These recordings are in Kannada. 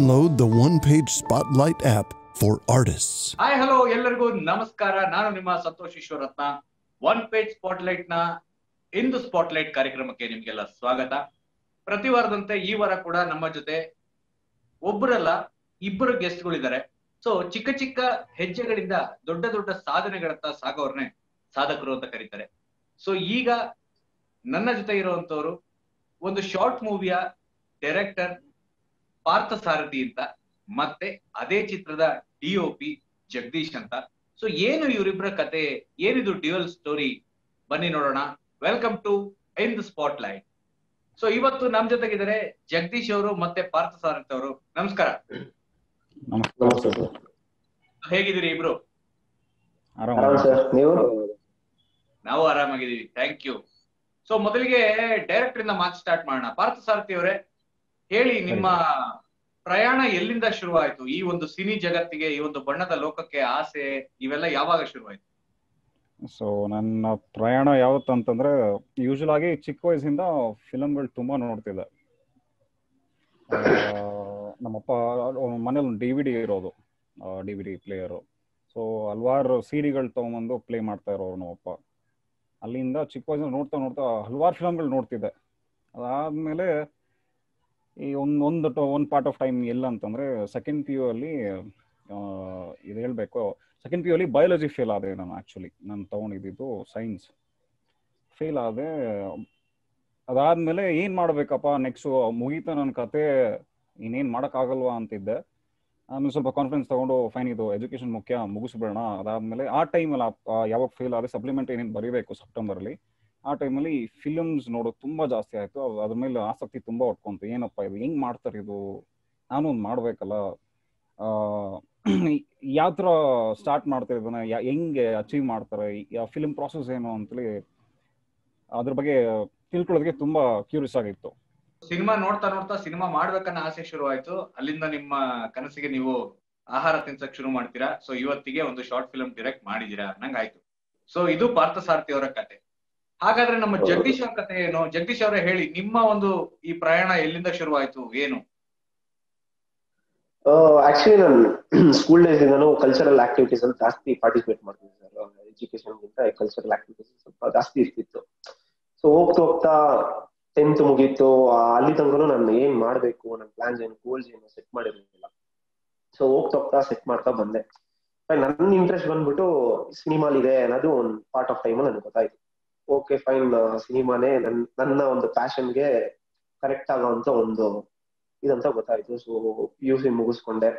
Download the one page Spotlight app for artists. Hi hello ಎಲ್ಲರಿಗೂ ನಮಸ್ಕಾರ ನಾನು ನಿಮ್ಮ Santosh Eshwaratna one page spotlight ನ ಇಂದು ಸ್ಪಾಟ್ಲೈಟ್ ಕಾರ್ಯಕ್ರಮಕ್ಕೆ ನಿಮ್ಗೆಲ್ಲ ಸ್ವಾಗತ ಪ್ರತಿ ವಾರದಂತೆ ಈ ವಾರ ಕೂಡ ನಮ್ಮ ಜೊತೆ ಒಬ್ಬರಲ್ಲ ಇಬ್ಬರು ಗೆಸ್ಟ್ಗಳಿದ್ದಾರೆ ಸೊ ಚಿಕ್ಕ ಚಿಕ್ಕ ಹೆಜ್ಜೆಗಳಿಂದ ದೊಡ್ಡ ದೊಡ್ಡ ಸಾಧನೆಗಳತ್ತ ಸಾಗೋರ್ನೆ ಸಾಧಕರು ಅಂತ ಕರೀತಾರೆ ಸೊ ಈಗ ನನ್ನ ಜೊತೆ ಇರುವಂತವ್ರು ಒಂದು ಶಾರ್ಟ್ ಮೂವಿಯ ಡೈರೆಕ್ಟರ್ ಪಾರ್ಥ ಸಾರಥಿ ಅಂತ ಮತ್ತೆ ಅದೇ ಚಿತ್ರದ ಡಿ ಒ ಪಿ ಜಗದೀಶ್ ಅಂತ ಸೊ ಏನು ಇವರಿಬ್ಬರ ಕತೆ ಏನಿದು ಡ್ಯುಯಲ್ ಸ್ಟೋರಿ ಬನ್ನಿ ನೋಡೋಣ welcome to in the spotlight so ಇವತ್ತು ನಮ್ ಜೊತೆಗಿದ್ದಾರೆ ಜಗದೀಶ್ ಅವರು ಮತ್ತೆ ಪಾರ್ಥ ಸಾರಥಿ ಅವರು ನಮಸ್ಕಾರ ನಮಸ್ಕಾರ ಸರ್ ಹೇಗಿದ್ದೀರಿ ಇಬ್ರು ಆರಾಮ ಆರಾಮ್ ಸರ್ ನೀವು ನಾವು ಆರಾಮಾಗಿದ್ದೀವಿ ಥ್ಯಾಂಕ್ ಯು ಸೊ ಮೊದಲಿಗೆ ಡೈರೆಕ್ಟರ್ ಇಂದ ಮಾತು ಸ್ಟಾರ್ಟ್ ಮಾಡೋಣ ಪಾರ್ಥ ಸಾರಥಿ ಅವರೇ ಹೇಳಿ ನಿಮ್ಮ ಪ್ರಯಾಣ ಎಲ್ಲಿಂದ ಶುರುವಾಯ್ತು ಈ ಒಂದು ಸಿನಿ ಜಗತ್ತಿಗೆ ಈ ಒಂದು ಬಣ್ಣದ ಲೋಕಕ್ಕೆ ಆಸೆ ಇವೆಲ್ಲ ಯಾವಾಗ ಶುರುವಾಯ್ತು ಸೊ ನನ್ನ ಪ್ರಯಾಣ ಯಾವತ್ತು ಅಂತಂದ್ರೆ ಯೂಶುವಲ್ ಆಗಿ ಚಿಕ್ಕ ವಯಸ್ಸಿಂದ ಫಿಲಮ್ಗಳು ತುಂಬಾ ನೋಡ್ತಿದ್ದೆ ಆ, ನಮ್ಮಪ್ಪ ಮನೇಲಿ ಒಂದು ಡಿ ವಿ ಡಿ ಇರೋದು D V D player so ಹಲವಾರು ಸಿ ಡಿಗಳು ತೊಗೊಂಬಂದು ಪ್ಲೇ ಮಾಡ್ತಾ ಇರೋರು ನಮ್ಮಪ್ಪ ಅಲ್ಲಿಂದ ಚಿಕ್ಕ ವಯಸ್ಸಿಂದ ನೋಡ್ತಾ ನೋಡ್ತಾ ಹಲವಾರು ಫಿಲಮ್ಗಳು ನೋಡ್ತಿದ್ದೆ ಅದಾದ್ಮೇಲೆ ಈ ಒಂದು ಒಂದು ಒಂದು ಪಾರ್ಟ್ ಆಫ್ ಟೈಮ್ ಎಲ್ಲ ಅಂತಂದ್ರೆ ಸೆಕೆಂಡ್ ಪಿ ಯು ಅಲ್ಲಿ ಆ, ಇದು ಹೇಳ್ಬೇಕು ಸೆಕೆಂಡ್ ಪಿ ಯು ಅಲ್ಲಿ ಬಯಾಲಜಿ ಫೇಲ್ ಆದೆ ನಾನು ಆಕ್ಚುಲಿ ನಾನು ತಗೊಂಡಿದ್ದು ಸೈನ್ಸ್ ಫೇಲ್ ಆದೆ ಅದಾದ್ಮೇಲೆ ಏನ್ ಮಾಡ್ಬೇಕಪ್ಪ ನೆಕ್ಸ್ಟ್ ಮುಗೀತ ನನ್ನ ಕತೆ ಇನ್ನೇನ್ ಮಾಡಕ್ಕಾಗಲ್ವಾ ಅಂತಿದ್ದೆ ಆಮೇಲೆ ಸ್ವಲ್ಪ ಕಾನ್ಫಿಡೆನ್ಸ್ ತಗೊಂಡು ಫೈನ್ ಇದು ಎಜುಕೇಶನ್ ಮುಖ್ಯ ಮುಗಿಸ್ಬಿಡೋಣ ಅದಾದ್ಮೇಲೆ ಆ ಟೈಮಲ್ಲಿ ಯಾವಾಗ ಫೇಲ್ ಆದ್ರೆ ಸಪ್ಲಿಮೆಂಟ್ ಏನೇನು ಬರೀಬೇಕು ಸೆಪ್ಟೆಂಬರಲ್ಲಿ ಆ ಟೈಮಲ್ಲಿ ಫಿಲಮ್ಸ್ ನೋಡೋದು ತುಂಬಾ ಜಾಸ್ತಿ ಆಯ್ತು ಅದ್- ಅದ್ರ ಮೇಲೆ ಆಸಕ್ತಿ ತುಂಬಾ ಹೊಟ್ಕೊಂತು ಏನಪ್ಪ ಇದು ಹೆಂಗ್ ಮಾಡ್ತಾರೆ ಇದು ನಾನು ಒಂದು ಮಾಡ್ಬೇಕಲ್ಲ ಯಾವ ಥರ ಸ್ಟಾರ್ಟ್ ಮಾಡ್ತಾರೆ ಇದನ್ನ ಯಾ- ಹೆಂಗೆ ಅಚೀವ್ ಮಾಡ್ತಾರೆ ಯಾವ ಫಿಲ್ಮ್ ಪ್ರಾಸೆಸ್ ಏನು ಅಂತೇಳಿ ಅದ್ರ ಬಗ್ಗೆ ತಿಳ್ಕೊಳ್ಳೋದಕ್ಕೆ ತುಂಬಾ ಕ್ಯೂರಿಯಸ್ ಆಗಿತ್ತು ಸಿನಿಮಾ ನೋಡ್ತಾ ನೋಡ್ತಾ ಸಿನಿಮಾ ಮಾಡ್ಬೇಕನ್ನೋ ಆಸೆ ಶುರುವಾಯ್ತು ಅಲ್ಲಿಂದ ನಿಮ್ಮ ಕನಸಿಗೆ ನೀವು ಆಹಾರ ತಿನ್ಸಕ್ ಶುರು ಮಾಡ್ತೀರಾ ಸೊ ಇವತ್ತಿಗೆ ಒಂದು ಶಾರ್ಟ್ ಫಿಲ್ಮ್ ಡೈರೆಕ್ಟ್ ಮಾಡಿದೀರಾ ನಂಗಾಯ್ತು ಸೊ ಇದು ಪಾರ್ಥ ಸಾರಥಿ ಅವರ ಕತೆ ಹಾಗಾದ್ರೆ ನಮ್ಮ ಜಗದೀಶ್ ಅವ್ರ ಕತೆ ಏನು ಜಗದೀಶ್ ಅವರೇ ಹೇಳಿ ನಿಮ್ಮ ಒಂದು ಈ ಪ್ರಯಾಣ ಎಲ್ಲಿಂದ ಶುರುವಾಯ್ತು ಏನು ಆಕ್ಚುಲಿ ನಾನು ಸ್ಕೂಲ್ ಡೇಸ್ ಇಂದಾನು ಕಲ್ಚರಲ್ ಆಕ್ಟಿವಿಟೀಸ್ ಅಲ್ಲಿ ಜಾಸ್ತಿ ಪಾರ್ಟಿಸಿಪೇಟ್ ಮಾಡ್ತೀನಿ ಸರ್ ಎಜುಕೇಶನ್ ಗಿಂತ ಕಲ್ಚರಲ್ ಆಕ್ಟಿವಿಟೀಸ್ ಸ್ವಲ್ಪ ಜಾಸ್ತಿ ಇರ್ತಿತ್ತು ಸೊ ಹೋಗ್ತಾ ಹೋಗ್ತಾ ಟೆಂತ್ ಮುಗೀತು ಆ, ಅಲ್ಲಿ ತನಕನು ನಾನು ಏನ್ ಮಾಡ್ಬೇಕು ನನ್ನ ಪ್ಲಾನ್ಸ್ ಏನು ಗೋಲ್ಸ್ ಏನು ಸೆಟ್ ಮಾಡಿರ್ಲಿಲ್ಲ ಸೊ ಹೋಗ್ತಾ ಹೋಗ್ತಾ ಸೆಟ್ ಮಾಡ್ತಾ ಬಂದೆ Fine, ನನ್ನ ಇಂಟ್ರೆಸ್ಟ್ ಬಂದ್ಬಿಟ್ಟು ಸಿನಿಮಾಲ್ ಇದೆ ಅನ್ನೋದು ಒಂದು ಪಾರ್ಟ್ ಆಫ್ ಟೈಮ್ ನನಗೆ ಗೊತ್ತಾಯ್ತು ಓಕೆ ಫೈನ್ ಸಿನಿಮಾನೇ ನನ್ ನನ್ನ ಒಂದು ಪ್ಯಾಷನ್ಗೆ ಕರೆಕ್ಟ್ ಆಗೋಂತ ಒಂದು ಇದಂತ ಗೊತ್ತಾಯ್ತು ಸೊ ಪಿ ಯು ಸಿ ಮುಗಿಸ್ಕೊಂಡೆ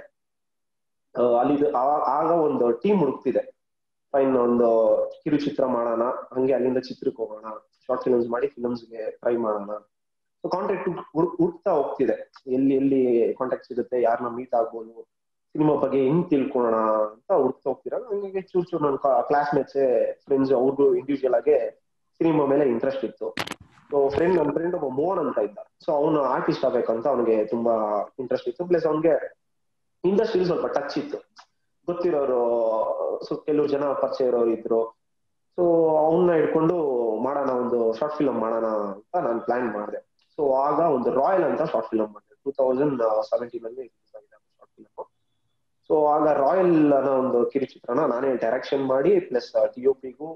ಆ, ಅಲ್ಲಿ ಆ- ಆಗ ಒಂದು ಟೀಮ್ ಹುಡುಕ್ತಿದೆ ಫೈನ್ ಒಂದು ಕಿರುಚಿತ್ರ ಮಾಡೋಣ ಹಂಗೆ ಅಲ್ಲಿಂದ ಚಿತ್ರಕ್ಕೆ ಹೋಗೋಣ ಶಾರ್ಟ್ ಫಿಲ್ಮ್ಸ್ ಮಾಡಿ ಫಿಲ್ಮ್ಸ್ಗೆ ಟ್ರೈ ಮಾಡೋಣ ಸೊ ಕಾಂಟ್ಯಾಕ್ಟ್ ಹುಡುಕ್ತಾ ಹೋಗ್ತಿದೆ ಎಲ್ಲಿ ಎಲ್ಲಿ ಕಾಂಟ್ಯಾಕ್ಟ್ ಸಿಗುತ್ತೆ ಯಾರನ್ನ ಮೀಟ್ ಆಗ್ಬೋದು ಸಿನಿಮಾ ಬಗ್ಗೆ ಹೆಂಗ್ ತಿಳ್ಕೊಳ್ಳೋಣ ಅಂತ ಹುಡುಕ್ತಾ ಹೋಗ್ತಿರಾಗ ಹಂಗಾಗಿ ಚೂರ್ ಚೂರ್ ನನ್ನ ಕ್ಲಾಸ್ ಮೇಟ್ಸ್ ಫ್ರೆಂಡ್ಸ್ ಅವ್ರದ್ದು ಇಂಡಿವಿಜುವಲ್ ಆಗಿ ಸಿನಿಮಾ ಮೇಲೆ ಇಂಟ್ರೆಸ್ಟ್ ಇತ್ತು ಸೊ ಫ್ರೆಂಡ್ ನನ್ನ ಫ್ರೆಂಡ್ ಒಬ್ಬ ಮೋಹನ್ ಅಂತ ಇದ್ದ ಸೊ ಅವನು ಆರ್ಟಿಸ್ಟ್ ಆಗ್ಬೇಕಂತ ಅವನಿಗೆ ತುಂಬಾ ಇಂಟ್ರೆಸ್ಟ್ ಇತ್ತು ಪ್ಲಸ್ ಅವನಿಗೆ ಇಂಡಸ್ಟ್ರಿ ಸ್ವಲ್ಪ ಟಚ್ ಇತ್ತು ಗೊತ್ತಿರೋರು ಸೊ ಕೆಲವು ಜನ ಪರಿಚಯ ಇರೋರು ಇದ್ರು ಸೊ ಅವನ್ನ ಹಿಡ್ಕೊಂಡು ಮಾಡೋಣ ಒಂದು ಶಾರ್ಟ್ ಫಿಲಮ್ ಮಾಡೋಣ ಅಂತ ನಾನು ಪ್ಲಾನ್ ಮಾಡಿದೆ ಸೊ ಆಗ ಒಂದು ರಾಯಲ್ ಅಂತ ಶಾರ್ಟ್ ಫಿಲಮ್ ಮಾಡಿದೆ ಟೂ ತೌಸಂಡ್ ಸೆವೆಂಟೀನ್ ಅಲ್ಲಿ ಶಾರ್ಟ್ ಫಿಲಮ್ ಸೊ ಆಗ ರಾಯಲ್ ಅನ್ನೋ ಒಂದು ಕಿರುಚಿತ್ರನ ನಾನೇ ಡೈರೆಕ್ಷನ್ ಮಾಡಿ ಪ್ಲಸ್ ಟಿ ಒ ಪಿಗೂ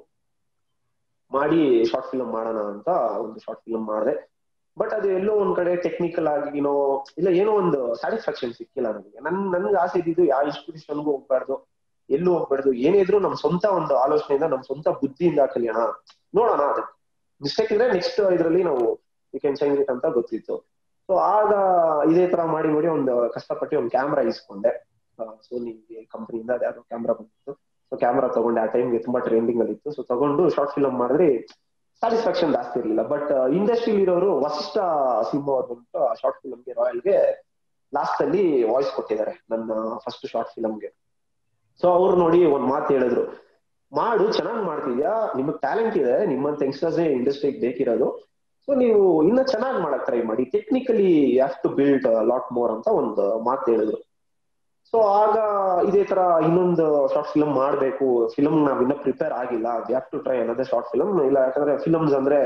ಮಾಡಿ ಶಾರ್ಟ್ ಫಿಲ್ಮ್ ಮಾಡೋಣ ಅಂತ ಒಂದು ಶಾರ್ಟ್ ಫಿಲ್ಮ್ ಮಾಡಿದೆ ಬಟ್ ಅದು ಎಲ್ಲೋ ಒಂದ್ ಕಡೆ ಟೆಕ್ನಿಕಲ್ ಆಗಿ ಏನೋ ಇಲ್ಲ ಏನೋ ಒಂದು ಸ್ಯಾಟಿಸ್ಫ್ಯಾಕ್ಷನ್ ಸಿಕ್ಕಿಲ್ಲ ನನಗೆ ನನ್ ನನ್ಗೆ ಆಸೆ ಇದ್ದಿದ್ದು ಯಾವ ಇನ್ಸ್ಟಿಟ್ಯೂಷನ್ಗೂ ಹೋಗ್ಬಾರ್ದು ಎಲ್ಲೂ ಹೋಗ್ಬಾರ್ದು ಏನೇ ಇದ್ರು ನಮ್ ಸ್ವಂತ ಒಂದು ಆಲೋಚನೆಯಿಂದ ನಮ್ ಸ್ವಂತ ಬುದ್ಧಿಯಿಂದ ಕಲಿಯೋಣ ನೋಡೋಣ ಅದು ಮಿಸ್ಟೇಕ್ ಇದ್ರೆ ನೆಕ್ಸ್ಟ್ ಇದ್ರಲ್ಲಿ ನಾವು ವಿ ಕ್ಯಾನ್ ಚೇಂಜ್ ಇಟ್ ಅಂತ ಗೊತ್ತಿತ್ತು ಸೊ ಆಗ ಇದೇ ತರ ಮಾಡಿ ಮಾಡಿ ಒಂದು ಕಷ್ಟಪಟ್ಟು ಒಂದು ಕ್ಯಾಮ್ರಾ ಇಸ್ಕೊಂಡೆ ಸೋನಿ ಕಂಪನಿಯಿಂದ ಅದ್ಯಾವುದೋ ಕ್ಯಾಮ್ರಾ ಬಂದಿತ್ತು ಸೊ ಕ್ಯಾಮ್ರಾ ತಗೊಂಡೆ ಆ ಟೈಮ್ಗೆ ತುಂಬಾ ಟ್ರೆಂಡಿಂಗ್ ಅಲ್ಲಿ ಇತ್ತು ಸೊ ತಗೊಂಡು ಶಾರ್ಟ್ ಫಿಲ್ಮ್ ಮಾಡಿದ್ರೆ ಸ್ಯಾಟಿಸ್ಫ್ಯಾಕ್ಷನ್ ಜಾಸ್ತಿ ಇರಲಿಲ್ಲ ಬಟ್ ಇಂಡಸ್ಟ್ರಿ ಇರೋರು ವಸಿಷ್ಠ ಸಿಂಹ ಅವ್ರು ಬಂದ್ಬಿಟ್ಟು ಆ ಶಾರ್ಟ್ ಫಿಲ್ಮ್ಗೆ ರಾಯಲ್ಗೆ ಲಾಸ್ಟ್ ಅಲ್ಲಿ ವಾಯ್ಸ್ ಕೊಟ್ಟಿದ್ದಾರೆ ನನ್ನ ಫಸ್ಟ್ ಶಾರ್ಟ್ ಫಿಲ್ಮ್ಗೆ ಸೊ ಅವ್ರು ನೋಡಿ ಒಂದ್ ಮಾತು ಹೇಳಿದ್ರು ಮಾಡು ಚೆನ್ನಾಗಿ ಮಾಡ್ತಿದ್ಯಾ ನಿಮಗ್ ಟ್ಯಾಲೆಂಟ್ ಇದೆ ನಿಮ್ಮಂತ ಯಂಗ್ಸ್ಟರ್ಸ್ ಇಂಡಸ್ಟ್ರಿಗೆ ಬೇಕಿರೋದು ಸೊ ನೀವು ಇನ್ನ ಚೆನ್ನಾಗಿ ಮಾಡಕ್ ಟ್ರೈ ಮಾಡಿ technically have to build lot more ಅಂತ ಒಂದು ಮಾತು ಹೇಳಿದ್ರು ಸೊ ಆಗ ಇದೇ ತರ ಇನ್ನೊಂದು ಶಾರ್ಟ್ ಫಿಲ್ಮ್ ಮಾಡ್ಬೇಕು ಫಿಲ್ಮ್ ನಾವ್ ಇನ್ನ ಪ್ರಿಪೇರ್ ಆಗಿಲ್ಲ ಹ್ಯಾವ್ ಟು ಟ್ರೈ ಅನ್ನೋದೇ ಶಾರ್ಟ್ ಫಿಲ್ಮ್ ಇಲ್ಲ ಯಾಕಂದ್ರೆ ಫಿಲ್ಮ್ಸ್ ಅಂದ್ರೆ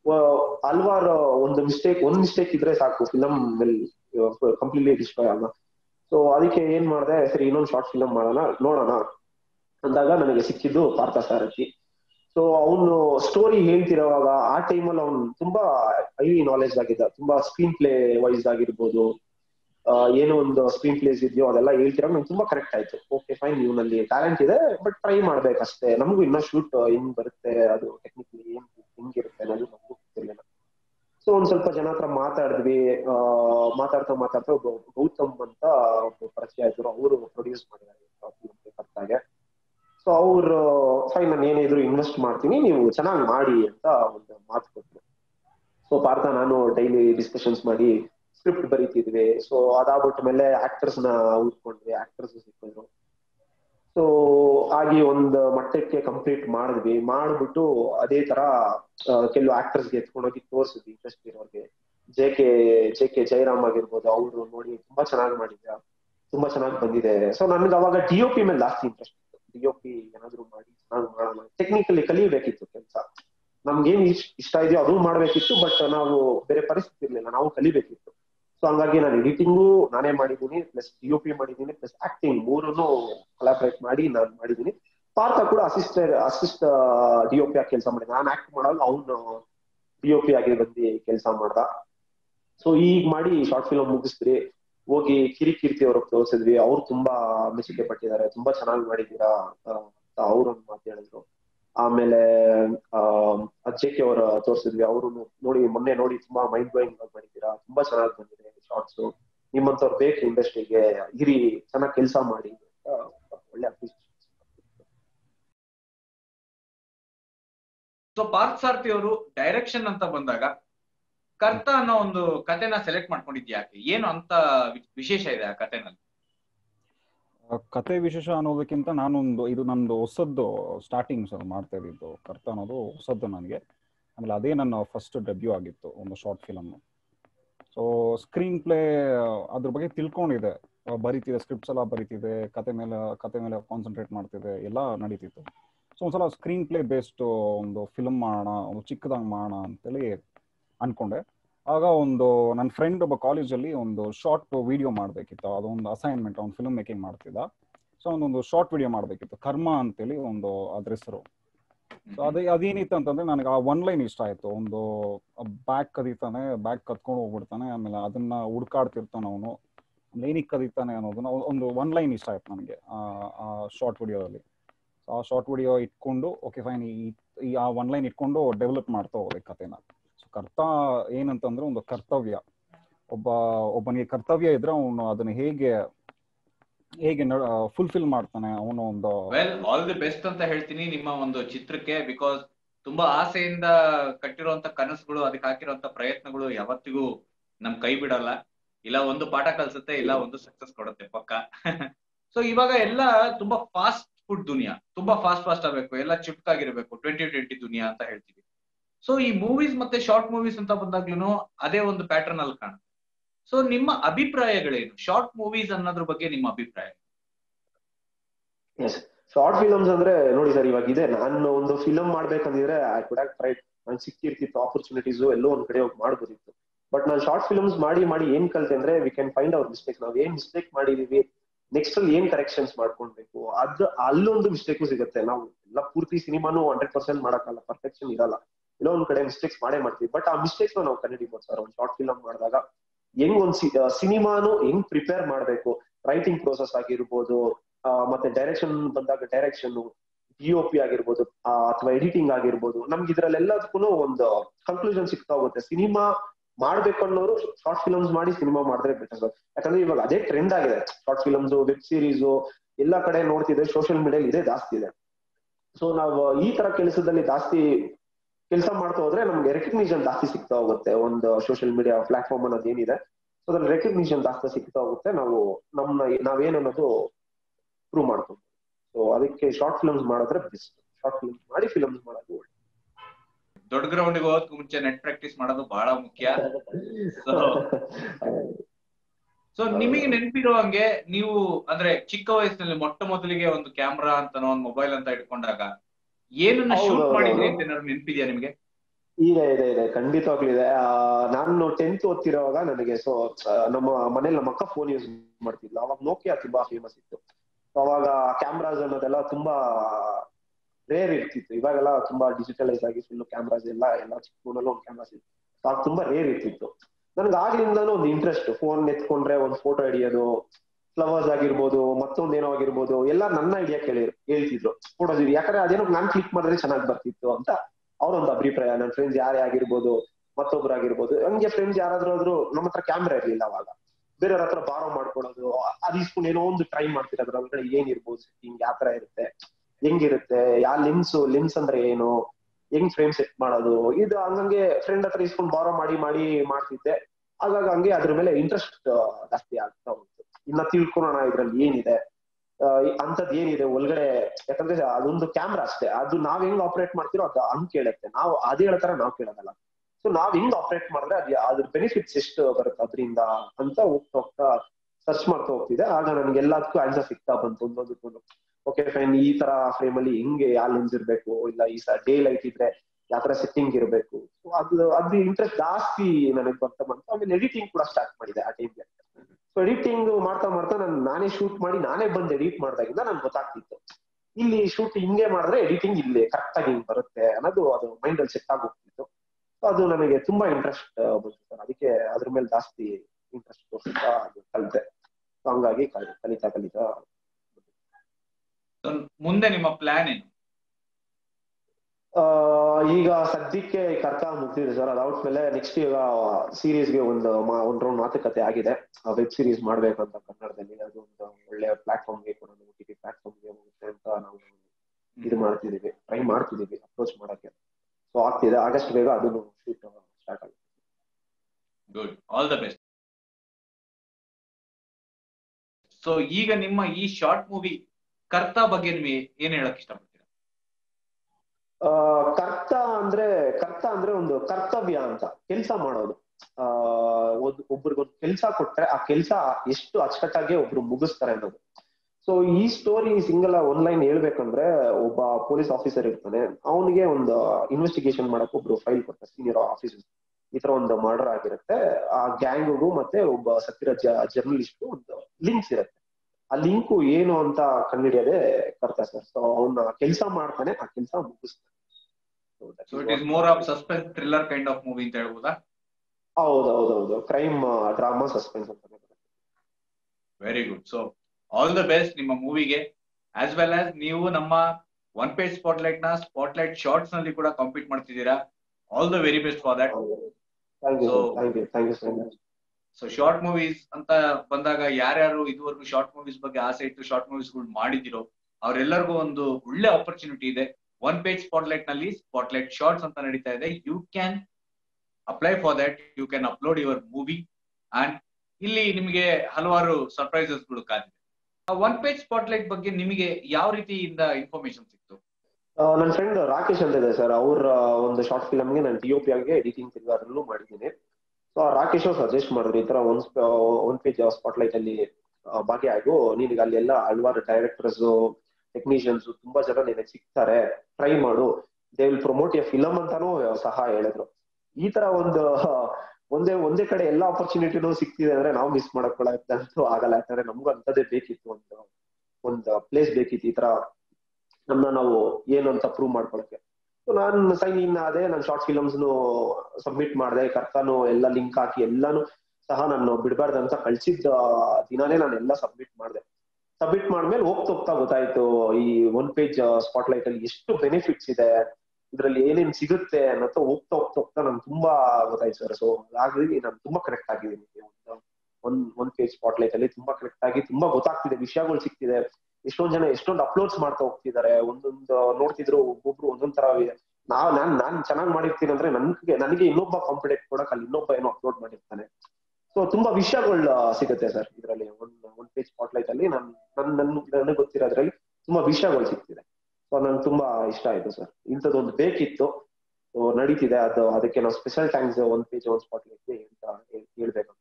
ಹಲ್ವಾರು ಒಂದು ಮಿಸ್ಟೇಕ್ ಒಂದ್ ಮಿಸ್ಟೇಕ್ ಇದ್ರೆ ಸಾಕು ಫಿಲಮ್ ವಿಲ್ ಕಂಪ್ಲೀಟ್ಲಿ ಡಿಸ್ಟ್ರಾಯ್ ಅಲ್ಲ ಸೊ ಅದಕ್ಕೆ ಏನ್ ಮಾಡಿದೆ ಸರಿ ಇನ್ನೊಂದು ಶಾರ್ಟ್ ಫಿಲಮ್ ಮಾಡೋಣ ನೋಡೋಣ ಅಂದಾಗ ನನಗೆ ಸಿಕ್ಕಿದ್ದು ಪಾರ್ಥ ಸಾರಥಿ ಸೊ ಅವನು ಸ್ಟೋರಿ ಹೇಳ್ತಿರೋವಾಗ ಆ ಟೈಮಲ್ಲಿ ಅವ್ನು ತುಂಬಾ ಹೈ ನಾಲೆಜ್ ಆಗಿದ್ದ ತುಂಬಾ ಸ್ಕ್ರೀನ್ ಪ್ಲೇ ವೈಸ್ ಆಗಿರ್ಬೋದು ಆ, ಏನೋ ಒಂದು ಸ್ಕ್ರೀನ್ ಪ್ಲೇಸ್ ಇದೆಯೋ ಅದೆಲ್ಲ ಹೇಳ್ತಿರೋ ನಂಗೆ ತುಂಬಾ ಕರೆಕ್ಟ್ ಆಯ್ತು ಓಕೆ ಫೈನ್ ಇವನಲ್ಲಿ ಟ್ಯಾಲೆಂಟ್ ಇದೆ ಬಟ್ ಟ್ರೈ ಮಾಡ್ಬೇಕಷ್ಟೇ ನಮಗೂ ಇನ್ನೂ ಶೂಟ್ ಹೆಂಗ್ ಬರುತ್ತೆ ಅದು ಟೆಕ್ನಿಕಲಿ ಏನ್ ಹೆಂಗಿರುತ್ತೆ ಅನ್ನೋದು ನಮಗೂ ಗೊತ್ತಿರಲಿಲ್ಲ ಸೊ ಒಂದ್ ಸ್ವಲ್ಪ ಜನ ಹತ್ರ ಮಾತಾಡಿದ್ವಿ ಆ, ಮಾತಾಡ್ತಾ ಮಾತಾಡ್ತಾ ಒಬ್ಬ ಗೌತಮ್ ಅಂತ ಒಬ್ಬ ಪರಿಚಯ ಆಯ್ತು ಅವರು ಪ್ರೊಡ್ಯೂಸ್ ಮಾಡಿದ್ದಾರೆ ಕರ್ತಾಗೆ ಸೊ ಅವ್ರು ಫೈನ್ ನಾನು ಏನಿದ್ರು ಇನ್ವೆಸ್ಟ್ ಮಾಡ್ತೀನಿ ನೀವು ಚೆನ್ನಾಗಿ ಮಾಡಿ ಅಂತ ಒಂದು ಮಾತು ಕೊಟ್ರು ಸೊ ಪಾರ್ಥ ನಾನು ಡೈಲಿ ಡಿಸ್ಕಷನ್ಸ್ ಮಾಡಿ ಸ್ಕ್ರಿಪ್ಟ್ ಬರೀತಿದ್ವಿ ಸೊ ಅದಾಗ್ಬಿಟ್ಟ ಮೇಲೆ ಆಕ್ಟರ್ಸ್ ನ ಹುಡ್ಕೊಂಡ್ವಿ ಆಕ್ಟರ್ಸ್ ಸಿಕ್ಕಿದ್ರು ಸೊ ಆಗಿ ಒಂದು ಮಟ್ಟಕ್ಕೆ ಕಂಪ್ಲೀಟ್ ಮಾಡಿದ್ವಿ ಮಾಡ್ಬಿಟ್ಟು ಅದೇ ತರ ಆ, ಕೆಲವು ಆಕ್ಟರ್ಸ್ ಗೆ ಎತ್ಕೊಂಡೋಗಿ ತೋರಿಸಿದ್ವಿ ಇಂಟ್ರೆಸ್ಟ್ ಇರೋರ್ಗೆ J K J K Jayaram ಆಗಿರ್ಬೋದು ಅವರು ನೋಡಿ ತುಂಬಾ ಚೆನ್ನಾಗಿ ಮಾಡಿದ್ರ ತುಂಬಾ ಚೆನ್ನಾಗಿ ಬಂದಿದೆ ಸೊ ನನ್ಗೆ ಅವಾಗ ಡಿ ಒ ಪಿ ಮೇಲೆ ಜಾಸ್ತಿ ಇಂಟ್ರೆಸ್ಟ್ ಇತ್ತು ಡಿ ಒ ಪಿ ಏನಾದ್ರು ಮಾಡಿ ಚೆನ್ನಾಗಿ ಮಾಡೋಣ ಟೆಕ್ನಿಕಲಿ ಕಲಿಬೇಕಿತ್ತು ಕೆಲಸ ನಮ್ಗೇನ್ ಇಷ್ಟ ಇಷ್ಟ ಇದೆಯೋ ಅದು ಮಾಡ್ಬೇಕಿತ್ತು ಬಟ್ ನಾವು ಬೇರೆ ಪರಿಸ್ಥಿತಿ ಇರ್ಲಿಲ್ಲ ನಾವು ಕಲಿಬೇಕಿತ್ತು ಸೊ ಹಂಗಾಗಿ ನಾನು ಎಡಿಟಿಂಗು ನಾನೇ ಮಾಡಿದ್ದೀನಿ ಪ್ಲಸ್ ಡಿ ಒ ಪಿ ಮಾಡಿದ್ದೀನಿ ಪ್ಲಸ್ ಆಕ್ಟಿಂಗ್ ಮೂರನ್ನು ಕೊಲಾಬ್ರೇಟ್ ಮಾಡಿ ನಾನು ಮಾಡಿದ್ದೀನಿ ಪಾರ್ಥ ಕೂಡ assist assist D O P ಆಗಿ ಕೆಲಸ ಮಾಡಿದ ನಾನು ಆಕ್ಟ್ ಮಾಡುವಾಗ ಅವನು ಡಿ ಒ ಪಿ ಆಗಿ ಬಂದು ಕೆಲಸ ಮಾಡ್ದ ಸೊ ಈಗ ಮಾಡಿ ಶಾರ್ಟ್ ಫಿಲ್ಮ್ ಮುಗಿಸಿದ್ರಿ ಹೋಗಿ ಕಿರಿಕೀರ್ತಿ ಅವ್ರಿಗೆ ತೋರಿಸಿದ್ವಿ ಅವ್ರು ತುಂಬಾ ಮೆಚ್ಚುಗೆ ಪಟ್ಟಿದ್ದಾರೆ ತುಂಬಾ ಚೆನ್ನಾಗಿ ಮಾಡಿದೀರಾ ಅಂತ ಅವ್ರೊಂದು ಮಾತು ಹೇಳಿದ್ರು ಆಮೇಲೆ ಅಜ್ಜಕ್ಕೆ ಅವರ ತೋರಿಸಿದ್ವಿ ಅವರು ನೋಡಿ ಮೊನ್ನೆ ನೋಡಿ ತುಂಬಾ ಮೈಂಡ್ ಬ್ಲೋಯಿಂಗ್ ಮಾಡಿದ್ದೀರಾ ತುಂಬಾ ಚೆನ್ನಾಗಿ ಬಂದಿದೆ ಶಾರ್ಟ್ಸ್ ನಿಮ್ಮಂತವ್ರು ಬೇಕು ಇಂಡಸ್ಟ್ರಿಗೆ ಇರಿ ಚೆನ್ನಾಗಿ ಕೆಲಸ ಮಾಡಿ ಅಂತ ಒಳ್ಳೆ ಅಪ್ರಿಸಿಯೇಷನ್ ಸೊ ಪಾರ್ಥ ಸಾರಥಿ ಅವರು ಡೈರೆಕ್ಷನ್ ಅಂತ ಬಂದಾಗ ಕರ್ತ ಅನ್ನೋ ಒಂದು ಕತೆನ ಸೆಲೆಕ್ಟ್ ಮಾಡ್ಕೊಂಡಿದ್ಯಾ ಯಾಕೆ ಏನು ಅಂತ ವಿ- ವಿಶೇಷ ಇದೆ ಆ ಕತೆನಲ್ಲಿ ಆ, ಕತೆ ವಿಶೇಷ ಅನ್ನೋದಕ್ಕಿಂತ ನಾನೊಂದು ಇದು ನಂದು ಹೊಸದ್ದು ಸ್ಟಾರ್ಟಿಂಗ್ ಸರ್ ಮಾಡ್ತಾ ಇದ್ದಿದ್ದು ಕರ್ತ ಅನ್ನೋದು ಹೊಸದ್ದು ನನಗೆ ಆಮೇಲೆ ಅದೇ ನನ್ನ ಫಸ್ಟ್ ಡೆಬ್ಯೂ ಆಗಿತ್ತು ಒಂದು short film so screenplay ಅದ್ರ ಬಗ್ಗೆ ತಿಳ್ಕೊಂಡಿದೆ ಆ, ಬರೀತಿದೆ ಸ್ಕ್ರಿಪ್ಟ್ಸ್ ಎಲ್ಲ ಬರೀತಿದೆ ಕತೆ ಮೇಲೆ ಕತೆ ಮೇಲೆ ಕಾನ್ಸಂಟ್ರೇಟ್ ಮಾಡ್ತಿದೆ ಎಲ್ಲ ನಡೀತಿತ್ತು ಸೊ ಒಂದ್ಸಲ ಸ್ಕ್ರೀನ್ ಪ್ಲೇ ಬೇಸ್ಡ್ ಒಂದು ಫಿಲ್ಮ್ ಮಾಡೋಣ ಒಂದು ಚಿಕ್ಕದಾಗಿ ಮಾಡೋಣ ಅಂತೇಳಿ ಅನ್ಕೊಂಡೆ ಆಗ ಒಂದು ನನ್ನ ಫ್ರೆಂಡ್ ಒಬ್ಬ ಕಾಲೇಜಲ್ಲಿ ಒಂದು ಶಾರ್ಟ್ ವಿಡಿಯೋ ಮಾಡಬೇಕಿತ್ತು ಅದೊಂದು ಅಸೈನ್ಮೆಂಟ್ ಅವ್ನು ಫಿಲ್ಮ್ ಮೇಕಿಂಗ್ ಮಾಡ್ತಿದ್ದ ಸೊ ಅವನೊಂದು ಶಾರ್ಟ್ ವಿಡಿಯೋ ಮಾಡಬೇಕಿತ್ತು ಕರ್ಮ ಅಂತೇಳಿ ಒಂದು ಅದ್ರ ಹೆಸರು ಸೊ ಅದೇ ಅದೇನಿತ್ತು ಅಂತಂದ್ರೆ ನನಗೆ ಆ ಒನ್ ಲೈನ್ ಇಷ್ಟ ಆಯ್ತು ಒಂದು ಬ್ಯಾಗ್ ಕದೀತಾನೆ ಬ್ಯಾಗ್ ಕತ್ಕೊಂಡು ಹೋಗ್ಬಿಡ್ತಾನೆ ಆಮೇಲೆ ಅದನ್ನ ಹುಡ್ಕಾಡ್ತಿರ್ತಾನೆ ಅವನು ಏನಕ್ಕೆ ಕದೀತಾನೆ ಅನ್ನೋದನ್ನ ಒ- ಒಂದು ಒನ್ ಲೈನ್ ಇಷ್ಟ ಆಯ್ತು ನನಗೆ ಆ ಶಾರ್ಟ್ ವಿಡಿಯೋದಲ್ಲಿ ಸೊ ಆ ಶಾರ್ಟ್ ವಿಡಿಯೋ ಇಟ್ಕೊಂಡು ಓಕೆ ಫೈನ್ ಈ ಆ ಒನ್ ಲೈನ್ ಇಟ್ಕೊಂಡು ಡೆವಲಪ್ ಮಾಡ್ತಾ ಹೋದೆ ಕತೆನ ಸೊ ಕರ್ತ ಏನಂತಂದ್ರೆ ಒಂದು ಕರ್ತವ್ಯ ಒಬ್ಬ ಒಬ್ಬನಿಗೆ ಕರ್ತವ್ಯ ಇದ್ರೆ ಅವನು ಅದನ್ನ ಹೇಗೆ ಹೇಗೆ ಫುಲ್ಫಿಲ್ ಮಾಡ್ತಾನೆ ಅವನು ಒಂದು ವೆಲ್ ಆಲ್ ದಿ ಬೆಸ್ಟ್ ಅಂತ ಹೇಳ್ತೀನಿ ನಿಮ್ಮ ಒಂದು ಚಿತ್ರಕ್ಕೆ ಬಿಕಾಸ್ ತುಂಬಾ ಆಸೆಯಿಂದ ಕಟ್ಟಿರುವಂತ ಕನಸುಗಳು ಅದಕ್ಕೆ ಹಾಕಿರುವಂತ ಪ್ರಯತ್ನಗಳು ಯಾವತ್ತಿಗೂ ನಮ್ ಕೈ ಬಿಡಲ್ಲ ಇಲ್ಲ ಒಂದು ಪಾಠ ಕಲ್ಸುತ್ತೆ ಇಲ್ಲ ಒಂದು ಸಕ್ಸಸ್ ಕೊಡುತ್ತೆ ಪಕ್ಕ ಸೊ ಇವಾಗ ಎಲ್ಲ ತುಂಬಾ ಫಾಸ್ಟ್ ಫುಡ್ ದುನಿಯಾ ತುಂಬಾ ಫಾಸ್ಟ್ ಫಾಸ್ಟ್ ಆಗ್ಬೇಕು ಎಲ್ಲ ಚುಟ್ಕಾಗಿರ್ಬೇಕು ಟ್ವೆಂಟಿ ಟ್ವೆಂಟಿ ದುನಿಯಾ ಅಂತ ಹೇಳ್ತೀವಿ ಸೊ ಈ ಮೂವೀಸ್ ಮತ್ತೆ ಶಾರ್ಟ್ ಮೂವೀಸ್ ಅಂತ ಬಂದಾಗ್ಲೂ ಅದೇ ಒಂದು ಪ್ಯಾಟರ್ನ್ ಅಲ್ಲಿ ಕಾಣುತ್ತೆ ಸೊ ನಿಮ್ಮ ಅಭಿಪ್ರಾಯಗಳೇನು ಶಾರ್ಟ್ ಮೂವೀಸ್ ಅನ್ನೋದ್ರ ಬಗ್ಗೆ ನಿಮ್ಮ ಅಭಿಪ್ರಾಯ ಎಸ್ ಶಾರ್ಟ್ ಫಿಲಮ್ಸ್ ಅಂದ್ರೆ ನೋಡಿ ಸರ್ ಇವಾಗ ಇದೆ ನಾನು ಒಂದು ಫಿಲಮ್ ಮಾಡ್ಬೇಕಂದಿದ್ರೆ ಐ ಕುಡ್ ಹ್ಯಾವ್ ಟ್ರೈಡ್ ನಂಗೆ ಸಿಕ್ಕಿರ್ತಿತ್ತು ಆಪರ್ಚುನಿಟೀಸ್ ಎಲ್ಲೋ ಒಂದ್ ಕಡೆ ಹೋಗಿ ಮಾಡ್ಬೋದಿತ್ತು ಬಟ್ ನಾನು ಶಾರ್ಟ್ ಫಿಲ್ಮ್ಸ್ ಮಾಡಿ ಮಾಡಿ ಏನ್ ಕಲ್ತೆ ಅಂದ್ರೆ we can find our mistake ನಾವ್ ಏನ್ ಮಿಸ್ಟೇಕ್ ಮಾಡಿದೀವಿ ನೆಕ್ಸ್ಟ್ ಅಲ್ಲಿ ಏನ್ ಕರೆಕ್ಷನ್ಸ್ ಮಾಡ್ಕೊಳ್ಬೇಕು ಅದ್ ಅಲ್ಲೊಂದು ಮಿಸ್ಟೇಕು ಸಿಗುತ್ತೆ ನಾವು ಎಲ್ಲ ಪೂರ್ತಿ ಸಿನಿಮಾನು ಹಂಡ್ರೆಡ್ ಪರ್ಸೆಂಟ್ ಮಾಡಕ್ಕಲ್ಲ ಪರ್ಫೆಕ್ಷನ್ ಇರಲ್ಲ ಎಲ್ಲೋ ಒಂದ್ ಕಡೆ ಮಿಸ್ಟೇಕ್ಸ್ ಮಾಡೇ ಮಾಡ್ತೀವಿ ಬಟ್ ಆ ಮಿಸ್ಟೇಕ್ಸ್ ನಾವು ಕಂಡುಹಿಡಿಬೋದು ಸರ್ ಒಂದು ಶಾರ್ಟ್ ಫಿಲಮ್ ಮಾಡಿದಾಗ ಹೆಂಗ್ ಒಂದ್ ಸಿನಿಮಾನು ಹೆಂಗ್ ಪ್ರಿಪೇರ್ ಮಾಡ್ಬೇಕು ರೈಟಿಂಗ್ ಪ್ರೋಸೆಸ್ ಆಗಿರ್ಬೋದು ಆ, ಮತ್ತೆ ಡೈರೆಕ್ಷನ್ ಬಂದಾಗ ಡೈರೆಕ್ಷನ್ ಡಿ ಒ ಪಿ ಆಗಿರ್ಬೋದು ಅಥವಾ ಎಡಿಟಿಂಗ್ ಆಗಿರ್ಬೋದು ನಮ್ಗೆ ಇದ್ರಲ್ಲೆಲ್ಲದಕ್ಕೂ ಒಂದು ಕನ್ಕ್ಲೂಷನ್ ಸಿಗ್ತಾ ಹೋಗುತ್ತೆ ಸಿನಿಮಾ ಮಾಡ್ಬೇಕು ಅನ್ನೋರು ಶಾರ್ಟ್ ಫಿಲ್ಮ್ಸ್ ಮಾಡಿ ಸಿನಿಮಾ ಮಾಡಿದ್ರೆ ಬೆಟರ್ ಯಾಕಂದ್ರೆ ಇವಾಗ ಅದೇ ಟ್ರೆಂಡ್ ಆಗಿದೆ ಶಾರ್ಟ್ ಫಿಲ್ಮ್ಸ್ ವೆಬ್ ಸೀರೀಸ್ ಎಲ್ಲಾ ಕಡೆ ನೋಡ್ತಿದ್ರೆ ಸೋಷಿಯಲ್ ಮೀಡಿಯಲ್ಲಿ ಇದೇ ಜಾಸ್ತಿ ಇದೆ ಸೊ ನಾವು ಈ ತರ ಕೆಲಸದಲ್ಲಿ ಜಾಸ್ತಿ ಕೆಲಸ ಮಾಡ್ತಾ ಹೋದ್ರೆ ನಮ್ಗೆ ರೆಕಗ್ನಿಷನ್ ಜಾಸ್ತಿ ಸಿಗ್ತಾ ಹೋಗುತ್ತೆ ಒಂದು ಸೋಷಿಯಲ್ ಮೀಡಿಯಾ ಪ್ಲಾಟ್ಫಾರ್ಮ್ ಅನ್ನೋದು ಏನಿದೆ ಸೊ ಅದ್ರಲ್ಲಿ ರೆಕಗ್ನಿಷನ್ ಜಾಸ್ತಿ ಸಿಗ್ತಾ ಹೋಗುತ್ತೆ ನಾವು ನಮ್ನ ನಾವೇನು ಅನ್ನೋದು ಪ್ರೂವ್ ಮಾಡ್ಕೊಂಡು ಸೊ ಅದಕ್ಕೆ ಶಾರ್ಟ್ ಫಿಲ್ಮ್ಸ್ ಮಾಡಿದ್ರೆ ಬೆಸ್ಟ್ ಶಾರ್ಟ್ ಫಿಲ್ಮ್ಸ್ ಮಾಡಿ ಫಿಲ್ಮ್ಸ್ ಮಾಡೋದು ಒಳ್ಳೆ ದೊಡ್ಡ ಗ್ರೌಂಡ್ಗೆ ಹೋಗೋದಕ್ಕೂ ಮುಂಚೆ ನೆಟ್ ಪ್ರಾಕ್ಟೀಸ್ ಮಾಡೋದು ಬಹಳ ಮುಖ್ಯ ಸೊ ನಿಮಗೆ ನೆನಪಿರೋ ಹಂಗೆ ನೀವು ಅಂದ್ರೆ ಚಿಕ್ಕ ವಯಸ್ಸಿನಲ್ಲಿ ಮೊಟ್ಟ ಮೊದಲಿಗೆ ಒಂದು ಕ್ಯಾಮ್ರಾ ಅಂತನೋ ಒಂದು ಮೊಬೈಲ್ ಅಂತ ಇಟ್ಕೊಂಡಾಗ ಏನನ್ನ ಹೌದು, ಶೂಟ್ ಹೌದು, ಮಾಡಿದ್ರಿ ಹೌದು. ಅಂತ ಏನಾದ್ರು ನೆನಪಿದ್ಯಾ ನಿಮ್ಗೆ ಇದೆ ಇದೆ ಇದೆ ಖಂಡಿತವಾಗ್ಲೂ ಇದೆ ಆ, ನಾನು ಟೆಂತ್ ಓದ್ತಿರೋವಾಗ ನನಗೆ ಸೊ ನಮ್ಮ ಮನೇಲಿ ನಮ್ಮ ಅಕ್ಕ ಫೋನ್ ಯೂಸ್ ಮಾಡ್ತಿದ್ಲು ಅವಾಗ ನೋಕಿಯಾ ತುಂಬಾ ಫೇಮಸ್ ಇತ್ತು So ಅವಾಗ ಕ್ಯಾಮ್ರಾಸ್ ಅನ್ನೋದೆಲ್ಲ ತುಂಬಾ ರೇರ್ ಇರ್ತಿತ್ತು ಇವಾಗೆಲ್ಲ ತುಂಬಾ ಡಿಜಿಟಲೈಸ್ ಆಗಿ ಫುಲ್ ಕ್ಯಾಮ್ರಾಸ್ ಎಲ್ಲ ಎಲ್ಲ ಚಿಕ್ಕ ಫೋನಲ್ಲೂ ಒಂದು ಕ್ಯಾಮ್ರಾಸ್ ಇತ್ತು So ಆಗ ತುಂಬಾ ರೇರ್ ಇರ್ತಿತ್ತು ನನ್ಗೆ ಆಗ್ಲಿಂದಾನು ಒಂದು ಇಂಟ್ರೆಸ್ಟ್ ಫೋನ್ ಎತ್ಕೊಂಡ್ರೆ ಒಂದು ಫೋಟೋ ಹಿಡಿಯೋದು ಫ್ಲವರ್ಸ್ ಆಗಿರ್ಬೋದು ಮತ್ತೊಂದೇನೋ ಆಗಿರ್ಬೋದು ಎಲ್ಲ ನನ್ನ ಐಡಿಯಾ ಕೇಳಿ ಹೇಳ್ತಿದ್ರು ಫೋಟೋಸ್ ಯಾಕಂದ್ರೆ ಅದೇನೋ ನಾನ್ ಕ್ಲಿಕ್ ಮಾಡಿದ್ರೆ ಚೆನ್ನಾಗಿ ಬರ್ತಿತ್ತು ಅಂತ ಅವ್ರೊಂದು ಅಭಿಪ್ರಾಯ ನನ್ನ ಫ್ರೆಂಡ್ಸ್ ಯಾರೇ ಆಗಿರ್ಬೋದು ಮತ್ತೊಬ್ರು ಆಗಿರ್ಬೋದು ಹಂಗೆ ಫ್ರೆಂಡ್ಸ್ ಯಾರಾದ್ರೂ ಆದ್ರೂ ನಮ್ಮ ಹತ್ರ ಕ್ಯಾಮ್ರಾ ಇರ್ಲಿಲ್ಲ ಅವಾಗ ಬೇರೆಯವ್ರ ಹತ್ರ ಬಾರೋ ಮಾಡ್ಕೊಳ್ಳೋದು ಅದ್ ಇಸ್ಕೊಂಡು ಏನೋ ಒಂದು ಟ್ರೈ ಮಾಡ್ತೀರ ಅದ್ರ ಒಳಗಡೆ ಏನಿರ್ಬೋದು ಸೆಟ್ಟಿಂಗ್ ಯಾವ ತರ ಇರುತ್ತೆ ಹೆಂಗಿರುತ್ತೆ ಯಾವ ಲೆನ್ಸ್ ಲೆನ್ಸ್ ಅಂದ್ರೆ ಏನು ಹೆಂಗ್ ಫ್ರೇಮ್ ಸೆಟ್ ಮಾಡೋದು ಇದು ಹಂಗಂಗೆ ಫ್ರೆಂಡ್ ಹತ್ರ ಇಸ್ಕೊಂಡು ಬಾರೋ ಮಾಡಿ ಮಾಡಿ ಮಾಡ್ತಿದ್ದೆ ಹಾಗಾಗಿ ಹಂಗೆ ಅದ್ರ ಮೇಲೆ ಇಂಟ್ರೆಸ್ಟ್ ಜಾಸ್ತಿ ಆಗ್ತಾ ಹೋಗ್ತು ಇನ್ನ ತಿಳ್ಕೊಳೋಣ ಇದ್ರಲ್ಲಿ ಏನಿದೆ ಆ, ಅಂಥದ್ ಏನಿದೆ ಒಳಗಡೆ ಯಾಕಂದ್ರೆ ಅದೊಂದು ಕ್ಯಾಮ್ರಾ ಅಷ್ಟೇ ಅದು ನಾವ್ ಹೆಂಗ್ ಆಪರೇಟ್ ಮಾಡ್ತಿರೋ ಅದು ಹಂಗ್ ಕೇಳುತ್ತೆ ನಾವು ಅದೇ ಹೇಳ್ತಾರ ನಾವ್ ಕೇಳೋದಲ್ಲ ಸೊ ನಾವ್ ಹೆಂಗ್ ಆಪರೇಟ್ ಮಾಡಿದ್ರೆ ಅದ್ ಅದ್ರ ಬೆನಿಫಿಟ್ಸ್ ಎಷ್ಟು ಬರುತ್ತೆ ಅದರಿಂದ ಅಂತ ಹೋಗ್ತಾ ಹೋಗ್ತಾ ಸರ್ಚ್ ಮಾಡ್ತಾ ಹೋಗ್ತಿದೆ ಆಗ ನನ್ಗೆ ಎಲ್ಲದಕ್ಕೂ ಆನ್ಸರ್ ಸಿಗ್ತಾ ಬಂತು ಒಂದೊಂದಕ್ಕೂ ಓಕೆ ಫೈನ್ ಈ ತರ ಫ್ರೇಮ್ ಅಲ್ಲಿ ಹಿಂಗೆ ಯಾವ ಲೆನ್ಸ್ ಇರ್ಬೇಕು ಇಲ್ಲ ಈ ಡೇ ಲೈಟ್ ಇದ್ರೆ ಯಾವ ತರ ಸೆಟ್ಟಿಂಗ್ ಇರಬೇಕು ಅದು ಅದು ಇಂಟ್ರೆಸ್ಟ್ ಜಾಸ್ತಿ ನನಗೆ ಬರ್ತಾ ಬಂತು ಆಮೇಲೆ ಎಡಿಟಿಂಗ್ ಕೂಡ ಸ್ಟಾರ್ಟ್ ಮಾಡಿದೆ ಆ ಟೈಮ್ಗೆ ಸೊ ಎಡಿಟಿಂಗ್ ಮಾಡ್ತಾ ಮಾಡ್ತಾ ನಾನು ನಾನೇ ಶೂಟ್ ಮಾಡಿ ನಾನೇ ಬಂದು ಎಡಿಟ್ ಮಾಡಿದಾಗಿಂದ ನನ್ಗೆ ಗೊತ್ತಾಗ್ತಿತ್ತು ಇಲ್ಲಿ ಶೂಟ್ ಹಿಂಗೆ ಮಾಡಿದ್ರೆ ಎಡಿಟಿಂಗ್ ಇಲ್ಲಿ ಕರೆಕ್ಟ್ ಆಗಿ ಹಿಂಗ್ ಬರುತ್ತೆ ಅನ್ನೋದು ಅದು ಮೈಂಡ್ ಅಲ್ಲಿ ಸೆಟ್ ಆಗೋಗ್ತಿತ್ತು So ಅದು ನನಗೆ ತುಂಬಾ ಇಂಟ್ರೆಸ್ಟ್ ಬಂತು ಸರ್ ಅದಕ್ಕೆ ಅದ್ರ ಮೇಲೆ ಜಾಸ್ತಿ ಇಂಟ್ರೆಸ್ಟ್ ತೋರಿಸ್ತಾ ಅದು ಕಲಿತೆ So ಹಂಗಾಗಿ ಕಲಿ- ಕಲಿತಾ ಕಲಿತಾ So, ಮುಂದೆ ನಿಮ್ಮ ಪ್ಲಾನ್ ಏನು ಆ, ಈಗ ಸದ್ಯಕ್ಕೆ ಕರ್ಕ ಮುಗ್ದಿದೆ ಸರ್ ಅದಾದ್ಮೇಲೆ ನೆಕ್ಸ್ಟ್ ಈಗ ಸೀರೀಸ್ಗೆ ಒಂದು ಮಾ- ಒಂದ್ ರೌಂಡ್ ಮಾತುಕತೆ ಆಗಿದೆ ವೆಬ್ ಸೀರೀಸ್ ಮಾಡ್ಬೇಕಂತ ಕನ್ನಡದಲ್ಲಿ ಅದು ಒಂದು ಒಳ್ಳೆ ಪ್ಲಾಟ್ಫಾರ್ಮ್ಗೆ ಕೂಡ ಓ ಟಿ ಟಿ ಪ್ಲಾಟ್ಫಾರ್ಮ್ಗೆ ಹೋಗುತ್ತೆ ಅಂತ ನಾವು ಇದು ಮಾಡ್ತಿದೀವಿ ಟ್ರೈ ಮಾಡ್ತಿದೀವಿ ಅಪ್ರೋಚ್ ಮಾಡಕ್ಕೆ ಸೊ ಆಗ್ತಿದೆ ಆಗಸ್ಟ್ ಬೇಗ ಅದನ್ನು ಶೂಟ್ ಸ್ಟಾರ್ಟ್ ಆಗುತ್ತೆ good all the best so ಈಗ ನಿಮ್ಮ ಈ ಶಾರ್ಟ್ ಮೂವಿ ಕರ್ತ ಬಗ್ಗೆ ನೀವು ಏನ್ ಹೇಳಕ್ ಇಷ್ಟಪಡ್ತೀರಾ ಆ, ಕರ್ತ ಅಂದ್ರೆ ಕರ್ತ ಅಂದ್ರೆ ಒಂದು ಕರ್ತವ್ಯ ಅಂತ ಕೆಲಸ ಮಾಡೋದು ಆ ಒಂದ್ ಒಬ್ರಿಗೊಂದು ಕೆಲಸ ಕೊಟ್ರೆ ಆ ಕೆಲಸ ಎಷ್ಟು ಅಚ್ಚುಕಟ್ಟಾಗಿ ಒಬ್ರು ಮುಗಿಸ್ತಾರೆ ಅನ್ನೋದು ಸೊ ಈ ಸ್ಟೋರಿ ಸಿಂಗಲ್ ಲೈನ್ ಹೇಳ್ಬೇಕಂದ್ರೆ ಒಬ್ಬ ಪೊಲೀಸ್ ಆಫೀಸರ್ ಇರ್ತಾನೆ ಅವನಿಗೆ ಒಂದು ಇನ್ವೆಸ್ಟಿಗೇಷನ್ ಮಾಡಕ್ ಒಬ್ರು ಫೈಲ್ ಕೊಡ್ತಾರೆ ಸೀನಿಯರ್ ಆಫೀಸರ್ ಈ ತರ ಒಂದು ಮರ್ಡರ್ ಆಗಿರುತ್ತೆ ಆ ಗ್ಯಾಂಗ್ಗೂ ಮತ್ತೆ ಒಬ್ಬ ಸತ್ತಿರ ಜರ್ನಲಿಸ್ಟ್ ಒಂದು ಲಿಂಕ್ಸ್ ಇರುತ್ತೆ ಆ ಲಿಂಕು ಏನು ಅಂತ ಕಂಡುಹಿಡಿಯೋದೇ ಕರ್ತ ಸರ್ ಸೊ ಅವನ ಕೆಲಸ ಮಾಡ್ತಾನೆ ಆ ಕೆಲಸ ಮುಗಿಸ್ತಾನೆ So that so is it is what- more of suspense thriller kind of movie ಅಂತ ಹೇಳ್ಬೋದಾ ಹೌದು ಹೌದು ಹೌದು ಕ್ರೈಮ್ ಡ್ರಾಮಾ ಸಸ್ಪೆನ್ಸ್ ಅಂತಾನೆ ಬರುತ್ತೆ. Very good so all the best ನಿಮ್ಮ ಮೂವಿಗೆ ಆಸ್ ವೆಲ್ ಆಸ್ ನೀವು ನಮ್ಮ ಒನ್ ಪೇಜ್ ಸ್ಪಾಟ್ಲೈಟ್ ನ ಸ್ಪಾಟ್ಲೈಟ್ ಶಾರ್ಟ್ಸ್ ನಲ್ಲಿ ಕೂಡ ಕಾಂಪೀಟ್ ಮಾಡ್ತಿದ್ದೀರಾ all the very best for that ಹೌದು. Thank you, So- sir. Thank you. Thank you so much. So short movies ಅಂತ ಬಂದಾಗ ಯಾರ್ಯಾರು ಇದುವರೆಗೂ ಶಾರ್ಟ್ ಮೂವೀಸ್ ಬಗ್ಗೆ ಆಸೆ ಇಟ್ಟು ಶಾರ್ಟ್ ಮೂವೀಸ್ ಗಳು ಮಾಡಿದಿರೋ ಅವರೆಲ್ಲರಿಗೂ ಒಂದು ಒಳ್ಳೆ ಆಪರ್ಚುನಿಟಿ ಇದೆ ಒನ್ ಪೇಜ್ ಸ್ಪಾಟ್ಲೈಟ್ ನಲ್ಲಿ ಸ್ಪಾಟ್ಲೈಟ್ ಶಾರ್ಟ್ಸ್ ಅಂತ ನಡೀತಾ ಇದೆ you can apply for that you can upload your movie and ಇಲ್ಲಿ ನಿಮಗೆ ಹಲವಾರು ಸರ್ಪ್ರೈಸಸ್ ಗಳು ಕಾದಿದೆ ಒನ್ ಪೇಜ್ ಸ್ಪಾಟ್ಲೈಟ್ ಬಗ್ಗೆ ನಿಮಗೆ ಯಾವ ರೀತಿಯಿಂದ ಇನ್ಫಾರ್ಮೇಶನ್ ಸಿಕ್ತು ಆ, ನನ್ನ ಫ್ರೆಂಡ್ ರಾಕೇಶ್ ಅಂತ ಇದೆ ಸರ್ ಅವ್ರ ಒಂದು ಶಾರ್ಟ್ ಫಿಲಮ್ಗೆ ನಾನು ಡಿ ಒ ಪಿ ಆಗಿ ಎಡಿಟಿಂಗ್ ತಿರ್ಗಾದ್ರಲ್ಲೂ ಮಾಡಿದ್ದೀನಿ ಸೊ ರಾಕೇಶ್ ಅವ್ರು ಸಜೆಸ್ಟ್ ಮಾಡಿದ್ರು ಈ ತರ ಒಂದ್ ಒನ್ ಪೇಜ್ ಸ್ಪಾಟ್ಲೈಟ್ ಅಲ್ಲಿ ಆ, ಭಾಗಿಯಾಗು ನಿನಗೆ ಅಲ್ಲಿ ಎಲ್ಲ ಹಲವಾರು ಡೈರೆಕ್ಟರ್ಸ್ ಟೆಕ್ನಿಷಿಯನ್ಸ್ ತುಂಬಾ ಜನ ನಿನಗೆ ಸಿಗ್ತಾರೆ ಟ್ರೈ ಮಾಡು they will promote a film ಅಂತಾನೂ ಸಹ ಹೇಳಿದ್ರು ಈ ತರ ಒಂದು ಒಂದೇ ಒಂದೇ ಕಡೆ ಎಲ್ಲಾ ಆಪರ್ಚುನಿಟಿನೂ ಸಿಗ್ತಿದೆ ಅಂದ್ರೆ ನಾವು ಮಿಸ್ ಮಾಡಕ್ಕೊಳಕ್ಕಂತೂ ಆಗಲ್ಲ ಯಾಕಂದ್ರೆ ನಮ್ಗೂ ಅಂತದೇ ಬೇಕಿತ್ತು ಒಂದು ಒಂದು ಪ್ಲೇಸ್ ಬೇಕಿತ್ತು ಈ ತರ ನಮ್ನ ನಾವು ಏನು ಅಂತ ಪ್ರೂವ್ ಮಾಡ್ಕೊಳಕ್ಕೆ ಸೊ ನಾನು ಸೈನ್ ಇನ್ ಆದೆ ನಾನು ಶಾರ್ಟ್ ಫಿಲಮ್ಸ್ ಸಬ್ಮಿಟ್ ಮಾಡಿದೆ ಕರ್ತಾನು ಎಲ್ಲ ಲಿಂಕ್ ಹಾಕಿ ಎಲ್ಲಾನು ಸಹ ನಾನು ಬಿಡಬಾರ್ದಂತ ಕಳ್ಸಿದ್ದ ದಿನಾನೇ ನಾನು ಎಲ್ಲ ಸಬ್ಮಿಟ್ ಮಾಡಿದೆ ಸಬ್ಮಿಟ್ ಮಾಡ್ಮೇಲೆ ಹೋಗ್ತಾ ಹೋಗ್ತಾ ಗೊತ್ತಾಯ್ತು ಈ ಒನ್ ಪೇಜ್ ಸ್ಪಾಟ್ಲೈಟ್ ಅಲ್ಲಿ ಎಷ್ಟು ಬೆನಿಫಿಟ್ಸ್ ಇದೆ ಇದ್ರಲ್ಲಿ ಏನೇನ್ ಸಿಗುತ್ತೆ ಅನ್ನೋದು ಹೋಗ್ತಾ ಹೋಗ್ತಾ ಹೋಗ್ತಾ ನನ್ಗೆ ತುಂಬಾ ಗೊತ್ತಾಯ್ತು ಸರ್ ಸೊ ಹಾಗಾಗಿ ನಾನು ತುಂಬಾ ಕನೆಕ್ಟ್ ಆಗಿದ್ದೀನಿ ಒಂದು ಒಂದ್ ಒಂದ್ ಪೇಜ್ ಸ್ಪಾಟ್ಲೈಟ್ ಅಲ್ಲಿ ತುಂಬಾ ಕನೆಕ್ಟ್ ಆಗಿ ತುಂಬಾ ಗೊತ್ತಾಗ್ತಿದೆ ವಿಷಯಗಳು ಸಿಗ್ತಿದೆ ಎಷ್ಟೊಂದ್ ಜನ ಎಷ್ಟೊಂದು ಅಪ್ಲೋಡ್ಸ್ ಮಾಡ್ತಾ ಹೋಗ್ತಿದ್ದಾರೆ ಒಂದೊಂದು ನೋಡ್ತಿದ್ರು ಒಬ್ಬೊಬ್ರು ಒಂದೊಂದ್ ತರ ನಾವ್ ನಾನ್ ನಾನ್ ಚೆನ್ನಾಗ್ ಮಾಡಿರ್ತೀನಿ ಅಂದ್ರೆ ನನ್ಗೆ ನನಗೆ ಇನ್ನೊಬ್ಬ ಕಾಂಪಿಟೇಟ್ ಕೊಡಕ್ ಅಲ್ಲಿ ಇನ್ನೊಬ್ಬ ಏನೋ ಅಪ್ಲೋಡ್ ಮಾಡಿರ್ತಾನೆ ಸೊ ತುಂಬಾ ವಿಷಯಗಳು ಸಿಗುತ್ತೆ ಸರ್ ಇದರಲ್ಲಿ ಒಂದ್ ಒಂದ್ ಪೇಜ್ ಸ್ಪಾಟ್ಲೈಟ್ ಅಲ್ಲಿ ನನ್ ನನ್ ನನ್ ನನಗೆ ಗೊತ್ತಿರೋದ್ರಲ್ಲಿ ತುಂಬಾ ವಿಷಯಗಳು ಸಿಗ್ತಿದೆ ಸೊ ನನ್ಗೆ ತುಂಬಾ ಇಷ್ಟ ಆಯ್ತು ಸರ್ ಇಂಥದ್ದೊಂದು ಬೇಕಿತ್ತು ಸೊ ನಡೀತಿದೆ ಅದು ಅದಕ್ಕೆ ನಾವು ಸ್ಪೆಷಲ್ ಥ್ಯಾಂಕ್ಸ್ ಒಂದ್ ಪೇಜ್ ಒಂದ್ ಸ್ಪಾಟ್ಲೈಟ್ಗೆ ಅಂತ ಹೇಳ್- ಹೇಳ್ಬೇಕಂತ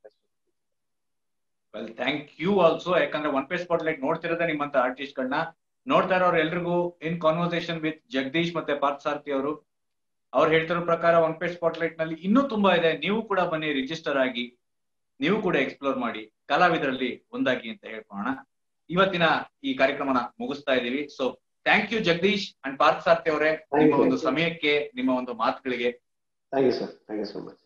ವೆಲ್ ಥ್ಯಾಂಕ್ ಯು ಆಲ್ಸೋ ಯಾಕಂದ್ರೆ ಒನ್ ಪೇಜ್ ಸ್ಪಾಟ್ಲೈಟ್ ನೋಡ್ತಿರೋದೇ ನಿಮ್ಮಂತ ಆರ್ಟಿಸ್ಟ್ ಗಳನ್ನ ನೋಡ್ತಾ ಇರೋರು ಎಲ್ರಿಗೂ ಇನ್ ಕಾನ್ವರ್ಸೇಷನ್ ವಿತ್ ಜಗದೀಶ್ ಮತ್ತೆ ಪಾರ್ಥ ಸಾರಥಿ ಅವರು ಅವ್ರು ಹೇಳ್ತಿರೋ ಪ್ರಕಾರ ಒನ್ ಪೇಜ್ ಸ್ಪಾಟ್ಲೈಟ್ ನಲ್ಲಿ ಇನ್ನೂ ತುಂಬಾ ಇದೆ ನೀವು ಕೂಡ ಬನ್ನಿ ರಿಜಿಸ್ಟರ್ ಆಗಿ ನೀವು ಕೂಡ ಎಕ್ಸ್ಪ್ಲೋರ್ ಮಾಡಿ ಕಲಾವಿದರಲ್ಲಿ ಒಂದಾಗಿ ಅಂತ ಹೇಳ್ಕೊಳ್ಳೋಣ ಇವತ್ತಿನ ಈ ಕಾರ್ಯಕ್ರಮನ ಮುಗಿಸ್ತಾ ಇದೀವಿ so thank you Jagadish and Parthasarathi ಅವರೇ ನಿಮ್ಮ you. ಒಂದು ಸಮಯಕ್ಕೆ ನಿಮ್ಮ ಒಂದು ಮಾತುಗಳಿಗೆ thank you sir thank you so much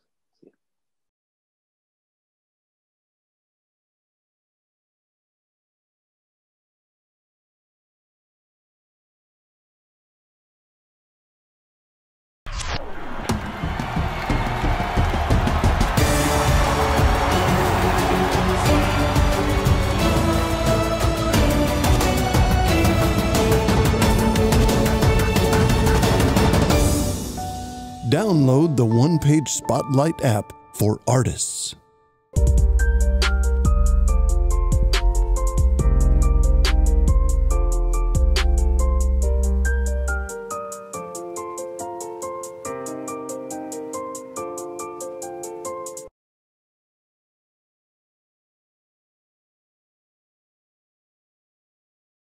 Download the One Page Spotlight app for artists.